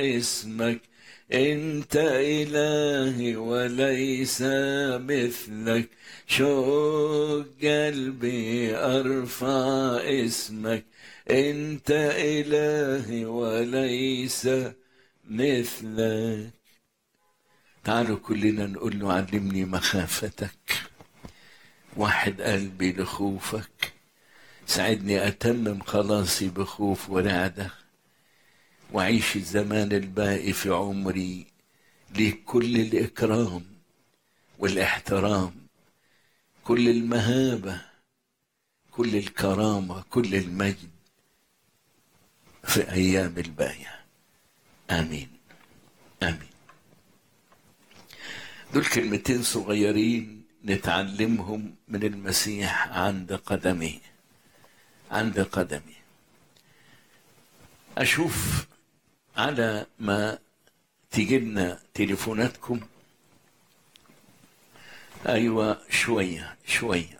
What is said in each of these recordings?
اسمك انت الهي وليس مثلك شوق قلبي ارفع اسمك انت الهي وليس مثلك تعالوا كلنا نقول له علمني مخافتك وحد قلبي لخوفك ساعدني أتمم خلاصي بخوف ورعدة وأعيش الزمان الباقي في عمري ليك كل الإكرام والاحترام كل المهابة كل الكرامة كل المجد في أيام الباقية آمين آمين دول كلمتين صغيرين نتعلمهم من المسيح عند قدمه عند قدمه أشوف على ما تيجي لنا تليفوناتكم أيوة شوية شوية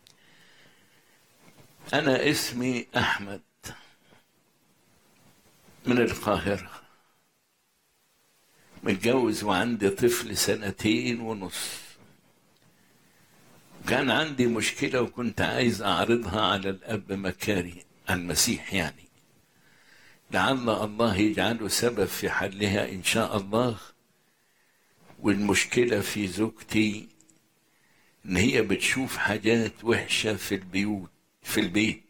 أنا اسمي أحمد من القاهرة متجوز وعندي طفل سنتين ونص كان عندي مشكلة وكنت عايز أعرضها على الأب مكاري المسيح يعني لعل الله يجعله سبب في حلها إن شاء الله والمشكلة في زوجتي إن هي بتشوف حاجات وحشة في البيوت في البيت